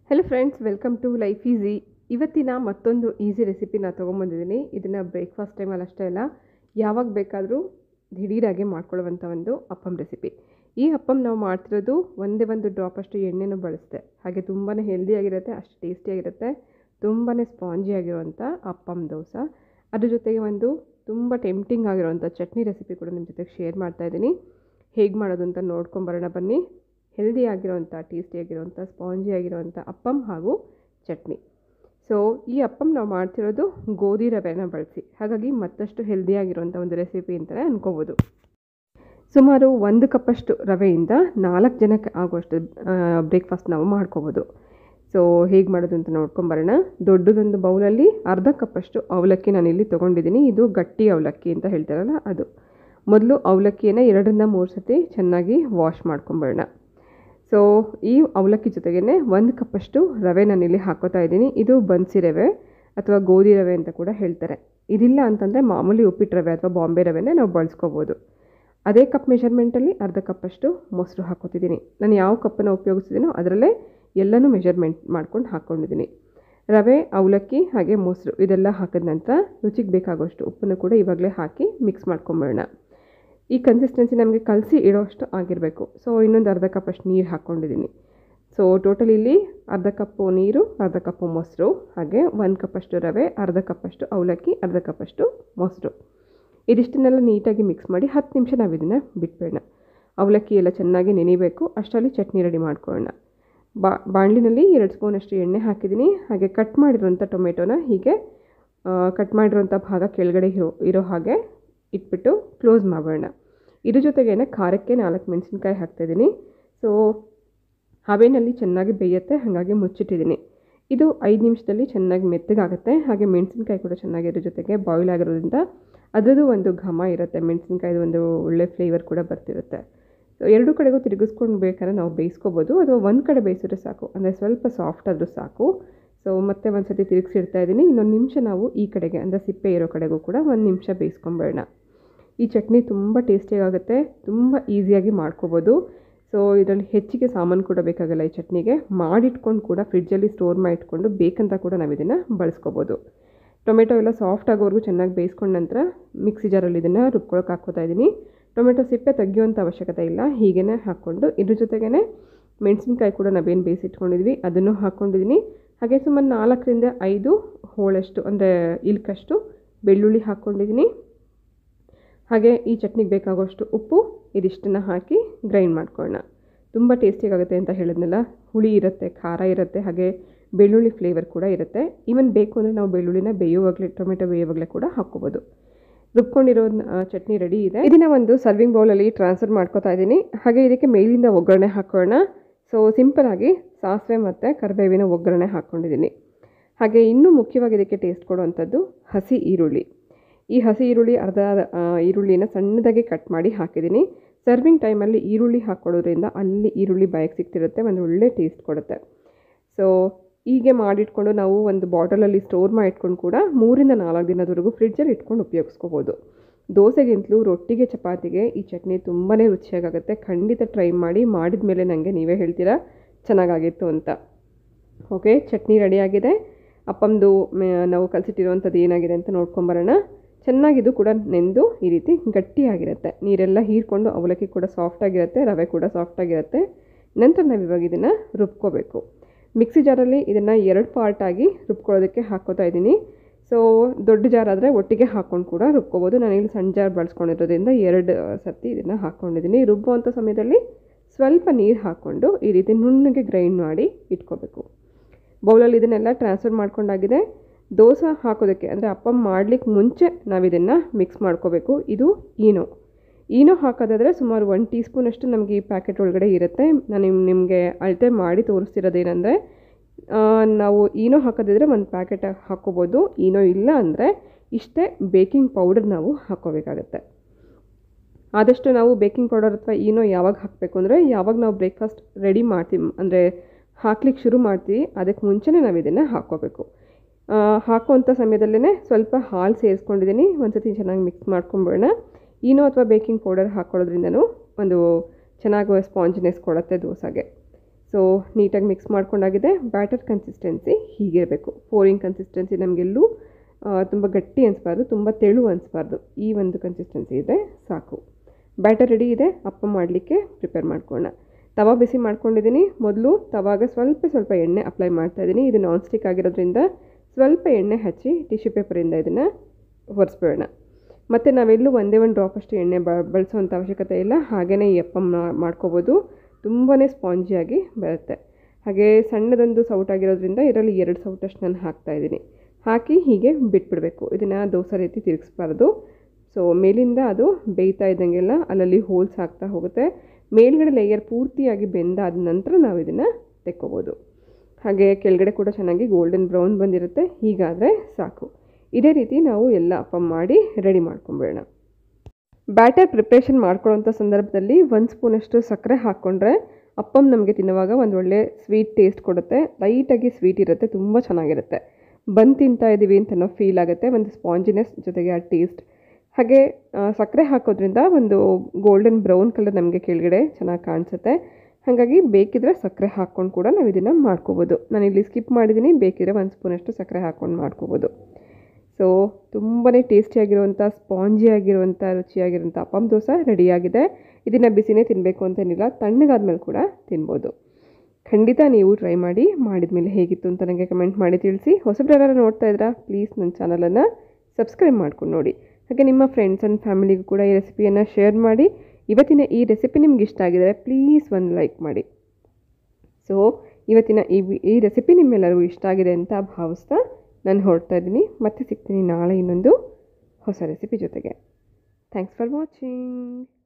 hello friends welcome to life easy ಇವತ್ತಿನ ಮತ್ತೊಂದು easy ರೆಸಿಪಿನ ತೊಗೊಂಬಂದಿದ್ದೀನಿ ಇದನ್ನು ಬ್ರೇಕ್ಫಾಸ್ಟ್ ಟೈಮಲ್ಲಿ ಅಷ್ಟೇ ಅಲ್ಲ ಯಾವಾಗ ಬೇಕಾದರೂ ದಿಢೀರಾಗಿ ಮಾಡ್ಕೊಳ್ಳುವಂಥ ಒಂದು ಅಪ್ಪಮ್ ರೆಸಿಪಿ ಈ ಅಪ್ಪಮ್ ನಾವು ಮಾಡ್ತಿರೋದು ಒಂದೇ ಒಂದು ಡ್ರಾಪ್ ಅಷ್ಟು ಎಣ್ಣೆನೂ ಬಳಸಿದೆ ಹಾಗೆ ತುಂಬಾ ಹೆಲ್ದಿಯಾಗಿರುತ್ತೆ ಅಷ್ಟು ಟೇಸ್ಟಿಯಾಗಿರುತ್ತೆ ತುಂಬಾ ಸ್ಪಾಂಜಿ ಆಗಿರುವಂಥ ಅಪ್ಪಮ್ ದೋಸೆ ಅದ್ರ ಜೊತೆಗೆ ಒಂದು ತುಂಬ ಟೆಂಪ್ಟಿಂಗ್ ಆಗಿರುವಂಥ ಚಟ್ನಿ ರೆಸಿಪಿ ಕೂಡ ನಿಮ್ಮ ಜೊತೆಗೆ ಶೇರ್ ಮಾಡ್ತಾ ಇದ್ದೀನಿ ಹೇಗೆ ಮಾಡೋದು ಅಂತ ನೋಡ್ಕೊಂಬರೋಣ ಬನ್ನಿ ಹೆಲ್ದಿ ಆಗಿರೋವಂಥ ಟೇಸ್ಟಿಯಾಗಿರೋವಂಥ ಸ್ಪಾಂಜಿ ಆಗಿರೋವಂಥ ಅಪ್ಪಮ್ ಹಾಗೂ ಚಟ್ನಿ ಸೊ ಈ ಅಪ್ಪಮ್ ನಾವು ಮಾಡ್ತಿರೋದು ಗೋಧಿ ರವೆನ ಬಳಸಿ ಹಾಗಾಗಿ ಮತ್ತಷ್ಟು ಹೆಲ್ದಿಯಾಗಿರುವಂಥ ಒಂದು ರೆಸಿಪಿ ಅಂತಲೇ ಅನ್ಕೋಬೋದು ಸುಮಾರು ಒಂದು ಕಪ್ಪಷ್ಟು ರವೆಯಿಂದ ನಾಲ್ಕು ಜನಕ್ಕೆ ಆಗುವಷ್ಟು ಬ್ರೇಕ್ಫಾಸ್ಟ್ ನಾವು ಮಾಡ್ಕೋಬೋದು ಸೊ ಹೇಗೆ ಮಾಡೋದು ಅಂತ ನೋಡ್ಕೊಂಬರೋಣ ದೊಡ್ಡದೊಂದು ಬೌಲಲ್ಲಿ ಅರ್ಧ ಕಪ್ಪಷ್ಟು ಅವಲಕ್ಕಿ ನಾನಿಲ್ಲಿ ತೊಗೊಂಡಿದ್ದೀನಿ ಇದು ಗಟ್ಟಿ ಅವಲಕ್ಕಿ ಅಂತ ಹೇಳ್ತಾರಲ್ಲ ಅದು ಮೊದಲು ಅವಲಕ್ಕಿಯನ್ನು ಎರಡರಿಂದ ಮೂರು ಸತಿ ಚೆನ್ನಾಗಿ ವಾಶ್ ಮಾಡ್ಕೊಂಬರೋಣ ಸೊ ಈ ಅವಲಕ್ಕಿ ಜೊತೆಗೇ ಒಂದು ಕಪ್ಪಷ್ಟು ರವೆ ನಾನಿಲ್ಲಿ ಹಾಕೋತಾ ಇದ್ದೀನಿ ಇದು ಬನ್ಸಿ ರವೆ ಅಥವಾ ಗೋಧಿ ರವೆ ಅಂತ ಕೂಡ ಹೇಳ್ತಾರೆ ಇದಿಲ್ಲ ಅಂತಂದರೆ ಮಾಮೂಲಿ ಉಪ್ಪಿಟ್ಟು ರವೆ ಅಥವಾ ಬಾಂಬೆ ರವೆನೇ ನಾವು ಬಳಸ್ಕೋಬೋದು ಅದೇ ಕಪ್ ಮೆಷರ್ಮೆಂಟಲ್ಲಿ ಅರ್ಧ ಕಪ್ಪಷ್ಟು ಮೊಸರು ಹಾಕೋತಿದ್ದೀನಿ ನಾನು ಯಾವ ಕಪ್ಪನ್ನು ಉಪಯೋಗಿಸಿದ್ದೀನೋ ಅದರಲ್ಲೇ ಎಲ್ಲನೂ ಮೆಷರ್ಮೆಂಟ್ ಮಾಡ್ಕೊಂಡು ಹಾಕ್ಕೊಂಡಿದ್ದೀನಿ ರವೆ ಅವಲಕ್ಕಿ ಹಾಗೆ ಮೊಸರು ಇದೆಲ್ಲ ಹಾಕಿದ ನಂತರ ರುಚಿಗೆ ಬೇಕಾಗುವಷ್ಟು ಉಪ್ಪನ್ನು ಕೂಡ ಇವಾಗಲೇ ಹಾಕಿ ಮಿಕ್ಸ್ ಮಾಡ್ಕೊಂಬೇಡ ಈ ಕನ್ಸಿಸ್ಟೆನ್ಸಿ ನಮಗೆ ಕಲಸಿ ಇಡೋಷ್ಟು ಆಗಿರಬೇಕು ಸೊ ಇನ್ನೊಂದು ಅರ್ಧ ಕಪ್ಪಷ್ಟು ನೀರು ಹಾಕ್ಕೊಂಡಿದ್ದೀನಿ ಸೊ ಟೋಟಲ್ ಇಲ್ಲಿ ಅರ್ಧ ಕಪ್ಪು ನೀರು ಅರ್ಧ ಕಪ್ಪು ಮೊಸರು ಹಾಗೆ ಒಂದು ಕಪ್ಪಷ್ಟು ರವೆ ಅರ್ಧ ಕಪ್ಪಷ್ಟು ಅವಲಕ್ಕಿ ಅರ್ಧ ಕಪ್ಪಷ್ಟು ಮೊಸರು ಇದಿಷ್ಟನ್ನೆಲ್ಲ ನೀಟಾಗಿ ಮಿಕ್ಸ್ ಮಾಡಿ ಹತ್ತು ನಿಮಿಷ ನಾವು ಇದನ್ನು ಬಿಟ್ಬೇಡ ಅವಲಕ್ಕಿ ಎಲ್ಲ ಚೆನ್ನಾಗಿ ನೆನಿಬೇಕು ಅಷ್ಟರಲ್ಲಿ ಚಟ್ನಿ ರೆಡಿ ಮಾಡ್ಕೊಳ್ಳೋಣ ಬಾ ಬಾಣಲಿನಲ್ಲಿ ಎರಡು ಸ್ಪೂನಷ್ಟು ಎಣ್ಣೆ ಹಾಕಿದ್ದೀನಿ ಹಾಗೆ ಕಟ್ ಮಾಡಿರೋಂಥ ಟೊಮೆಟೊನ ಹೀಗೆ ಕಟ್ ಮಾಡಿರೋಂಥ ಭಾಗ ಕೆಳಗಡೆ ಇರೋ ಇರೋ ಹಾಗೆ ಇಟ್ಬಿಟ್ಟು ಕ್ಲೋಸ್ ಮಾಡೋಣ ಇದ್ರ ಜೊತೆಗೇನೆ ಖಾರಕ್ಕೆ ನಾಲ್ಕು ಮೆಣಸಿನ್ಕಾಯಿ ಹಾಕ್ತಾಯಿದ್ದೀನಿ ಸೊ ಹಬೆನಲ್ಲಿ ಚೆನ್ನಾಗಿ ಬೇಯುತ್ತೆ ಹಾಗಾಗಿ ಮುಚ್ಚಿಟ್ಟಿದ್ದೀನಿ ಇದು ಐದು ನಿಮಿಷದಲ್ಲಿ ಚೆನ್ನಾಗಿ ಮೆತ್ತಗಾಗುತ್ತೆ ಹಾಗೆ ಮೆಣಸಿನ್ಕಾಯಿ ಕೂಡ ಚೆನ್ನಾಗಿ ಇದ್ರ ಜೊತೆಗೆ ಬಾಯ್ಲ್ ಆಗಿರೋದ್ರಿಂದ ಅದರದ್ದು ಒಂದು ಘಮ ಇರುತ್ತೆ ಮೆಣಸಿನ್ಕಾಯ್ದು ಒಂದು ಒಳ್ಳೆ ಫ್ಲೇವರ್ ಕೂಡ ಬರ್ತಿರುತ್ತೆ ಸೊ ಎರಡು ಕಡೆಗೂ ತಿರುಗಿಸ್ಕೊಂಡು ಬೇಕಾದ್ರೆ ನಾವು ಬೇಯಿಸ್ಕೋಬೋದು ಅಥವಾ ಒಂದು ಕಡೆ ಬೇಯಿಸಿದ್ರೆ ಸಾಕು ಅಂದರೆ ಸ್ವಲ್ಪ ಸಾಫ್ಟ್ ಆದರೂ ಸಾಕು ಸೊ ಮತ್ತೆ ಒಂದು ಸತಿ ತಿರುಗಿಸಿಡ್ತಾ ಇದ್ದೀನಿ ಇನ್ನೊಂದು ನಿಮಿಷ ನಾವು ಈ ಕಡೆಗೆ ಅಂದರೆ ಸಿಪ್ಪೆ ಇರೋ ಕಡೆಗೂ ಕೂಡ ಒಂದು ನಿಮಿಷ ಬೇಯಿಸ್ಕೊಂಬೇಡ ಈ ಚಟ್ನಿ ತುಂಬ ಟೇಸ್ಟಿಯಾಗುತ್ತೆ ತುಂಬ ಈಸಿಯಾಗಿ ಮಾಡ್ಕೋಬೋದು ಸೊ ಇದರಲ್ಲಿ ಹೆಚ್ಚಿಗೆ ಸಾಮಾನು ಕೂಡ ಬೇಕಾಗಲ್ಲ ಈ ಚಟ್ನಿಗೆ ಮಾಡಿಟ್ಕೊಂಡು ಕೂಡ ಫ್ರಿಡ್ಜಲ್ಲಿ ಸ್ಟೋರ್ ಮಾಡಿಟ್ಕೊಂಡು ಬೇಕಂತ ಕೂಡ ನಾವು ಇದನ್ನು ಬಳಸ್ಕೋಬೋದು ಟೊಮೆಟೊ ಎಲ್ಲ ಸಾಫ್ಟ್ ಆಗೋವರೆಗೂ ಚೆನ್ನಾಗಿ ಬೇಯಿಸ್ಕೊಂಡ ನಂತರ ಮಿಕ್ಸಿ ಜಾರಲ್ಲಿ ಇದನ್ನು ರುಬ್ಕೊಳಕ್ಕೆ ಹಾಕ್ಕೋತಾ ಇದ್ದೀನಿ ಟೊಮೆಟೊ ಸಿಪ್ಪೆ ತೆಗಿಯುವಂಥ ಅವಶ್ಯಕತೆ ಇಲ್ಲ ಹೀಗೇ ಹಾಕ್ಕೊಂಡು ಇದ್ರ ಜೊತೆಗೇ ಮೆಣಸಿನ್ಕಾಯಿ ಕೂಡ ನಾವೇನು ಬೇಯಿಸಿಟ್ಕೊಂಡಿದ್ವಿ ಅದನ್ನು ಹಾಕ್ಕೊಂಡಿದ್ದೀನಿ ಹಾಗೆ ಸುಮಾರು ನಾಲ್ಕರಿಂದ ಐದು ಹೋಳಷ್ಟು ಅಂದರೆ ಇಲ್ಕಷ್ಟು ಬೆಳ್ಳುಳ್ಳಿ ಹಾಕ್ಕೊಂಡಿದ್ದೀನಿ ಹಾಗೆ ಈ ಚಟ್ನಿಗೆ ಬೇಕಾಗುವಷ್ಟು ಉಪ್ಪು ಇದಿಷ್ಟನ್ನು ಹಾಕಿ ಗ್ರೈಂಡ್ ಮಾಡ್ಕೊಳ್ಳೋಣ ತುಂಬ ಟೇಸ್ಟಿಯಾಗುತ್ತೆ ಅಂತ ಹೇಳಿದ್ನಲ್ಲ ಹುಳಿ ಇರುತ್ತೆ ಖಾರ ಇರುತ್ತೆ ಹಾಗೆ ಬೆಳ್ಳುಳ್ಳಿ ಫ್ಲೇವರ್ ಕೂಡ ಇರುತ್ತೆ ಈವನ್ ಬೇಕು ಅಂದರೆ ನಾವು ಬೆಳ್ಳುಳ್ಳಿನ ಬೇಯುವಾಗಲೇ ಟೊಮೆಟೊ ಬೇಯುವಾಗಲೇ ಕೂಡ ಹಾಕ್ಕೋಬೋದು ರುಬ್ಕೊಂಡಿರೋ ಚಟ್ನಿ ರೆಡಿ ಇದೆ ಇದನ್ನ ಒಂದು ಸರ್ವಿಂಗ್ ಬೌಲಲ್ಲಿ ಟ್ರಾನ್ಸ್ಫರ್ ಮಾಡ್ಕೋತಾ ಇದ್ದೀನಿ ಹಾಗೆ ಇದಕ್ಕೆ ಮೇಲಿಂದ ಒಗ್ಗರಣೆ ಹಾಕೋಣ ಸೊ ಸಿಂಪಲಾಗಿ ಸಾಸಿವೆ ಮತ್ತು ಕರಿಬೇವಿನ ಒಗ್ಗರಣೆ ಹಾಕ್ಕೊಂಡಿದ್ದೀನಿ ಹಾಗೆ ಇನ್ನೂ ಮುಖ್ಯವಾಗಿ ಇದಕ್ಕೆ ಟೇಸ್ಟ್ ಕೊಡುವಂಥದ್ದು ಹಸಿ ಈರುಳ್ಳಿ ಈ ಹಸಿ ಈರುಳ್ಳಿ ಅರ್ಧ ಈರುಳ್ಳಿನ ಸಣ್ಣದಾಗಿ ಕಟ್ ಮಾಡಿ ಹಾಕಿದ್ದೀನಿ ಸರ್ವಿಂಗ್ ಟೈಮಲ್ಲಿ ಈರುಳ್ಳಿ ಹಾಕ್ಕೊಳ್ಳೋದ್ರಿಂದ ಅಲ್ಲಿ ಈರುಳ್ಳಿ ಬಾಯಿಗೆ ಸಿಗ್ತಿರುತ್ತೆ ಒಂದು ಒಳ್ಳೆ ಟೇಸ್ಟ್ ಕೊಡುತ್ತೆ ಸೊ ಹೀಗೆ ಮಾಡಿಟ್ಕೊಂಡು ನಾವು ಒಂದು ಬಾಟಲಲ್ಲಿ ಸ್ಟೋರ್ ಮಾಡಿಟ್ಕೊಂಡು ಕೂಡ ಮೂರಿಂದ ನಾಲ್ಕು ದಿನದವರೆಗೂ ಫ್ರಿಡ್ಜಲ್ಲಿ ಇಟ್ಕೊಂಡು ಉಪಯೋಗಿಸ್ಕೋಬೋದು ದೋಸೆಗಿಂತಲೂ ರೊಟ್ಟಿಗೆ ಚಪಾತಿಗೆ ಈ ಚಟ್ನಿ ತುಂಬಾ ರುಚಿಯಾಗುತ್ತೆ ಖಂಡಿತ ಟ್ರೈ ಮಾಡಿ ಮಾಡಿದ ಮೇಲೆ ನನಗೆ ನೀವೇ ಹೇಳ್ತೀರಾ ಚೆನ್ನಾಗಾಗಿತ್ತು ಅಂತ ಓಕೆ ಚಟ್ನಿ ರೆಡಿಯಾಗಿದೆ ಅಪ್ಪಂದು ನಾವು ಕಲಸಿಟ್ಟಿರುವಂಥದ್ದು ಏನಾಗಿದೆ ಅಂತ ನೋಡ್ಕೊಂಬರೋಣ ಚೆನ್ನಾಗಿದು ಕೂಡ ನೆಂದು ಈ ರೀತಿ ಗಟ್ಟಿಯಾಗಿರುತ್ತೆ ನೀರೆಲ್ಲ ಹೀರ್ಕೊಂಡು ಅವಲಕ್ಕಿ ಕೂಡ ಸಾಫ್ಟಾಗಿರುತ್ತೆ ರವೆ ಕೂಡ ಸಾಫ್ಟಾಗಿರುತ್ತೆ ನಂತರ ನಾವು ಇವಾಗ ಇದನ್ನು ರುಬ್ಕೋಬೇಕು ಮಿಕ್ಸಿ ಜಾರಲ್ಲಿ ಇದನ್ನು ಎರಡು ಪಾರ್ಟಾಗಿ ರುಬ್ಕೊಳ್ಳೋದಕ್ಕೆ ಹಾಕ್ಕೋತಾ ಇದ್ದೀನಿ ಸೊ ದೊಡ್ಡ ಜಾರ್ ಆದರೆ ಒಟ್ಟಿಗೆ ಹಾಕ್ಕೊಂಡು ಕೂಡ ರುಬ್ಕೋಬೋದು ನಾನಿಲ್ಲಿ ಸಣ್ಣ ಜಾರ್ ಬಳಸ್ಕೊಂಡಿರೋದ್ರಿಂದ ಎರಡು ಸರ್ತಿ ಇದನ್ನು ಹಾಕ್ಕೊಂಡಿದ್ದೀನಿ ರುಬ್ಬುವಂಥ ಸಮಯದಲ್ಲಿ ಸ್ವಲ್ಪ ನೀರು ಹಾಕ್ಕೊಂಡು ಈ ರೀತಿ ನುಣ್ಣಗೆ ಗ್ರೈಂಡ್ ಮಾಡಿ ಇಟ್ಕೋಬೇಕು ಬೌಲಲ್ಲಿ ಇದನ್ನೆಲ್ಲ ಟ್ರಾನ್ಸ್ಫರ್ ಮಾಡ್ಕೊಂಡಾಗಿದೆ ದೋಸೆ ಹಾಕೋದಕ್ಕೆ ಅಂದರೆ ಅಪ್ಪ ಮಾಡಲಿಕ್ಕೆ ಮುಂಚೆ ನಾವು ಇದನ್ನು ಮಿಕ್ಸ್ ಮಾಡ್ಕೋಬೇಕು ಇದು ಈನೋ ಈನೋ ಹಾಕೋದಾದರೆ ಸುಮಾರು ಒನ್ ಟೀ ಸ್ಪೂನಷ್ಟು ನಮಗೆ ಈ ಪ್ಯಾಕೆಟ್ ಒಳಗಡೆ ಇರುತ್ತೆ ನಾನು ನಿಮಗೆ ಅಳತೆ ಮಾಡಿ ತೋರಿಸ್ತಿರೋದೇನೆಂದರೆ ನಾವು ಈನೋ ಹಾಕೋದಿದ್ರೆ ಒಂದು ಪ್ಯಾಕೆಟ್ ಹಾಕ್ಕೋಬೋದು ಈನೋ ಇಲ್ಲ ಅಂದರೆ ಇಷ್ಟೇ ಬೇಕಿಂಗ್ ಪೌಡರ್ ನಾವು ಹಾಕ್ಕೋಬೇಕಾಗತ್ತೆ ಆದಷ್ಟು ನಾವು ಬೇಕಿಂಗ್ ಪೌಡರ್ ಅಥವಾ ಈನೋ ಯಾವಾಗ ಹಾಕಬೇಕು ಅಂದರೆ ಯಾವಾಗ ನಾವು ಬ್ರೇಕ್ಫಾಸ್ಟ್ ರೆಡಿ ಮಾಡ್ತೀವಿ ಅಂದರೆ ಹಾಕ್ಲಿಕ್ಕೆ ಶುರು ಮಾಡ್ತೀವಿ ಅದಕ್ಕೆ ಮುಂಚೆನೇ ನಾವು ಇದನ್ನು ಹಾಕ್ಕೋಬೇಕು ಹಾಕುವಂಥ ಸಮಯದಲ್ಲೇ ಸ್ವಲ್ಪ ಹಾಲು ಸೇರಿಸ್ಕೊಂಡಿದ್ದೀನಿ ಒಂದು ಸತಿ ಚೆನ್ನಾಗಿ ಮಿಕ್ಸ್ ಮಾಡ್ಕೊಂಬೇಡ ಈನೋ ಅಥವಾ ಬೇಕಿಂಗ್ ಪೌಡರ್ ಹಾಕ್ಕೊಳ್ಳೋದ್ರಿಂದನೂ ಒಂದು ಚೆನ್ನಾಗಿ ಸ್ಪಾಂಜಿನೆಸ್ ಕೊಡುತ್ತೆ ದೋಸೆಗೆ ಸೊ ನೀಟಾಗಿ ಮಿಕ್ಸ್ ಮಾಡ್ಕೊಂಡಾಗಿದೆ ಬ್ಯಾಟರ್ ಕನ್ಸಿಸ್ಟೆನ್ಸಿ ಹೀಗಿರಬೇಕು ಪೋರಿಂಗ್ ಕನ್ಸಿಸ್ಟೆನ್ಸಿ ನಮಗೆಲ್ಲೂ ತುಂಬ ಗಟ್ಟಿ ಅನಿಸ್ಬಾರ್ದು ತುಂಬ ತೆಳು ಅನಿಸ್ಬಾರ್ದು ಈ ಒಂದು ಕನ್ಸಿಸ್ಟೆನ್ಸಿ ಇದೆ ಸಾಕು ಬ್ಯಾಟರ್ ರೆಡಿ ಇದೆ ಅಪ್ಪ ಮಾಡಲಿಕ್ಕೆ ಪ್ರಿಪೇರ್ ಮಾಡ್ಕೊಳ್ಳೋಣ ತವಾ ಬಿಸಿ ಮಾಡ್ಕೊಂಡಿದ್ದೀನಿ ಮೊದಲು ತವಾಗ ಸ್ವಲ್ಪ ಸ್ವಲ್ಪ ಎಣ್ಣೆ ಅಪ್ಲೈ ಮಾಡ್ತಾ ಇದ್ದೀನಿ ಇದು ನಾನ್ ಸ್ಟಿಕ್ ಆಗಿರೋದ್ರಿಂದ ಸ್ವಲ್ಪ ಎಣ್ಣೆ ಹಚ್ಚಿ ಟಿಶ್ಯೂ ಪೇಪರಿಂದ ಇದನ್ನು ಒರೆಸ್ಬೇಡ ಮತ್ತು ನಾವೆಲ್ಲೂ ಒಂದೇ ಒಂದು ಡ್ರಾಪ್ ಅಷ್ಟು ಎಣ್ಣೆ ಬ ಬಳಸೋವಂಥ ಅವಶ್ಯಕತೆ ಇಲ್ಲ ಹಾಗೆಯೇ ಈ ಅಪ್ಪ ಮಾಡ್ಕೋಬೋದು ತುಂಬಾ ಸ್ಪಾಂಜಿಯಾಗಿ ಬರುತ್ತೆ ಹಾಗೆ ಸಣ್ಣದೊಂದು ಸೌಟ್ ಆಗಿರೋದ್ರಿಂದ ಇದರಲ್ಲಿ ಎರಡು ಸೌಟಷ್ಟು ನಾನು ಹಾಕ್ತಾಯಿದ್ದೀನಿ ಹಾಕಿ ಹೀಗೆ ಬಿಟ್ಬಿಡಬೇಕು ಇದನ್ನು ದೋಸೆ ರೀತಿ ತಿರುಗಿಸ್ಬಾರ್ದು ಸೊ ಮೇಲಿಂದ ಅದು ಬೇಯ್ತಾ ಇದ್ದಂಗೆಲ್ಲ ಅಲ್ಲಲ್ಲಿ ಹೋಲ್ಸ್ ಆಗ್ತಾ ಹೋಗುತ್ತೆ ಮೇಲ್ಗಡೆ ಲೇಯರ್ ಪೂರ್ತಿಯಾಗಿ ಬೆಂದಾದ ನಂತರ ನಾವು ಇದನ್ನು ತೆಕ್ಕೋಬೋದು ಹಾಗೆ ಕೆಳಗಡೆ ಕೂಡ ಚೆನ್ನಾಗಿ ಗೋಲ್ಡನ್ ಬ್ರೌನ್ ಬಂದಿರುತ್ತೆ ಹೀಗಾದರೆ ಸಾಕು ಇದೇ ರೀತಿ ನಾವು ಎಲ್ಲ ಅಪ್ಪ ಮಾಡಿ ರೆಡಿ ಮಾಡ್ಕೊಂಬೇಡ ಬ್ಯಾಟರ್ ಪ್ರಿಪ್ರೇಷನ್ ಮಾಡ್ಕೊಳ್ಳೋಂಥ ಸಂದರ್ಭದಲ್ಲಿ ಒಂದು ಸ್ಪೂನಷ್ಟು ಸಕ್ಕರೆ ಹಾಕ್ಕೊಂಡ್ರೆ ಅಪ್ಪಮ್ ನಮಗೆ ತಿನ್ನುವಾಗ ಒಂದು ಒಳ್ಳೆ ಸ್ವೀಟ್ ಟೇಸ್ಟ್ ಕೊಡುತ್ತೆ ಲೈಟಾಗಿ ಸ್ವೀಟ್ ಇರುತ್ತೆ ತುಂಬ ಚೆನ್ನಾಗಿರುತ್ತೆ ಬಂದು ತಿಂತಾ ಇದ್ದೀವಿ ಅಂತ ಅನ್ನೋ ಫೀಲ್ ಆಗುತ್ತೆ ಒಂದು ಸ್ಪಾಂಜಿನೆಸ್ ಜೊತೆಗೆ ಆ ಟೇಸ್ಟ್ ಹಾಗೆ ಸಕ್ಕರೆ ಹಾಕೋದ್ರಿಂದ ಒಂದು ಗೋಲ್ಡನ್ ಬ್ರೌನ್ ಕಲರ್ ನಮಗೆ ಕೆಳಗಡೆ ಚೆನ್ನಾಗಿ ಕಾಣಿಸುತ್ತೆ ಹಾಗಾಗಿ ಬೇಕಿದ್ರೆ ಸಕ್ಕರೆ ಹಾಕ್ಕೊಂಡು ಕೂಡ ನಾವು ಇದನ್ನು ಮಾಡ್ಕೋಬೋದು ನಾನು ಇಲ್ಲಿ ಸ್ಕಿಪ್ ಮಾಡಿದ್ದೀನಿ ಬೇಕಿದ್ರೆ ಒಂದು ಸ್ಪೂನಷ್ಟು ಸಕ್ಕರೆ ಹಾಕ್ಕೊಂಡು ಮಾಡ್ಕೋಬೋದು ಸೊ ತುಂಬಾ ಟೇಸ್ಟಿಯಾಗಿರುವಂಥ ಸ್ಪಾಂಜಿಯಾಗಿರುವಂಥ ರುಚಿಯಾಗಿರುವಂಥ ಅಪ್ಪಮ್ ದೋಸೆ ರೆಡಿಯಾಗಿದೆ ಇದನ್ನು ಬಿಸಿನೇ ತಿನ್ನಬೇಕು ಅಂತೇನಿಲ್ಲ ತಣ್ಣಗಾದ್ಮೇಲೆ ಕೂಡ ತಿನ್ಬೋದು ಖಂಡಿತ ನೀವು ಟ್ರೈ ಮಾಡಿ ಮಾಡಿದ್ಮೇಲೆ ಹೇಗಿತ್ತು ಅಂತ ನನಗೆ ಕಮೆಂಟ್ ಮಾಡಿ ತಿಳಿಸಿ ಹೊಸಬ್ರೆಲ್ಲ ನೋಡ್ತಾ ಇದ್ರಾ ಪ್ಲೀಸ್ ನನ್ನ ಚಾನಲನ್ನು ಸಬ್ಸ್ಕ್ರೈಬ್ ಮಾಡ್ಕೊಂಡು ನೋಡಿ ಹಾಗೆ ನಿಮ್ಮ ಫ್ರೆಂಡ್ಸ್ ಆ್ಯಂಡ್ ಫ್ಯಾಮಿಲಿಗೂ ಕೂಡ ಈ ರೆಸಿಪಿಯನ್ನು ಶೇರ್ ಮಾಡಿ ಇವತ್ತಿನ ಈ ರೆಸಿಪಿ ನಿಮ್ಗೆ ಇಷ್ಟ ಆಗಿದರೆ ಪ್ಲೀಸ್ ಒಂದು ಲೈಕ್ ಮಾಡಿ ಸೊ ಇವತ್ತಿನ ಈ ಈ ರೆಸಿಪಿ ನಿಮ್ಮೆಲ್ಲರಿಗೂ ಇಷ್ಟ ಆಗಿದೆ ಅಂತ ಭಾವಿಸ್ತಾ ನಾನು ಹೊರಡ್ತಾ ಇದ್ದೀನಿ ಮತ್ತೆ ಸಿಗ್ತೀನಿ ನಾಳೆ ಇನ್ನೊಂದು ಹೊಸ ರೆಸಿಪಿ ಜೊತೆಗೆ ಥ್ಯಾಂಕ್ಸ್ ಫಾರ್ ವಾಚಿಂಗ್